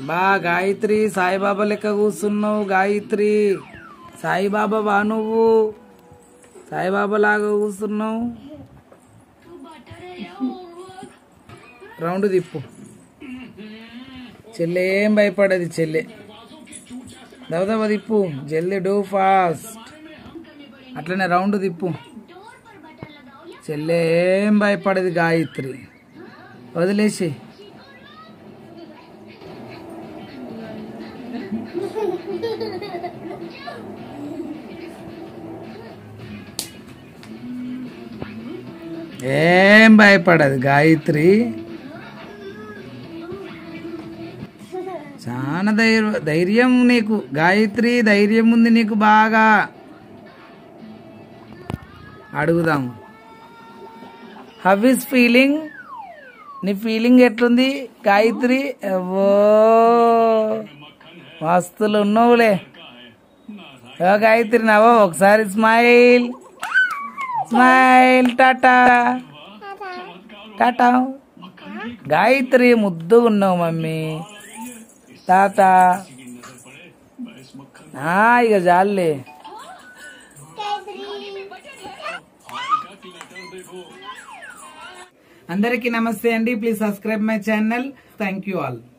బా గాయత్రి సాయిబాబా లెక్క కూర్చున్నావు గాయత్రి సాయిబాబా బా నువ్వు సాయిబాబా లాగా కూర్చున్నావు రౌండ్ తిప్పు చెల్లె ఏం భయపడది చెల్లె దవదవ తిప్పు జల్దీ డూ ఫాస్ట్ అట్లనే రౌండ్ తిప్పు చెల్లె ఏం భయపడది గాయత్రి వదిలేసి ఏం భయపడదు గాయత్రి చాలా ధైర్యం ధైర్యం నీకు గాయత్రి ధైర్యం ఉంది నీకు బాగా అడుగుదాం హవ్ ఇస్ ఫీలింగ్ నీ ఫీలింగ్ ఎట్లుంది గాయత్రి ఓ మస్తులు ఉన్నావులే ఓ గాయత్రి నవ్వు ఒకసారి స్మైల్ స్మైల్ టాటా టాటా గాయత్రి ముద్దు ఉన్నావు మమ్మీ తాత ఆ, ఇక జాలే అందరికీ నమస్తే అండి please subscribe my channel thank you all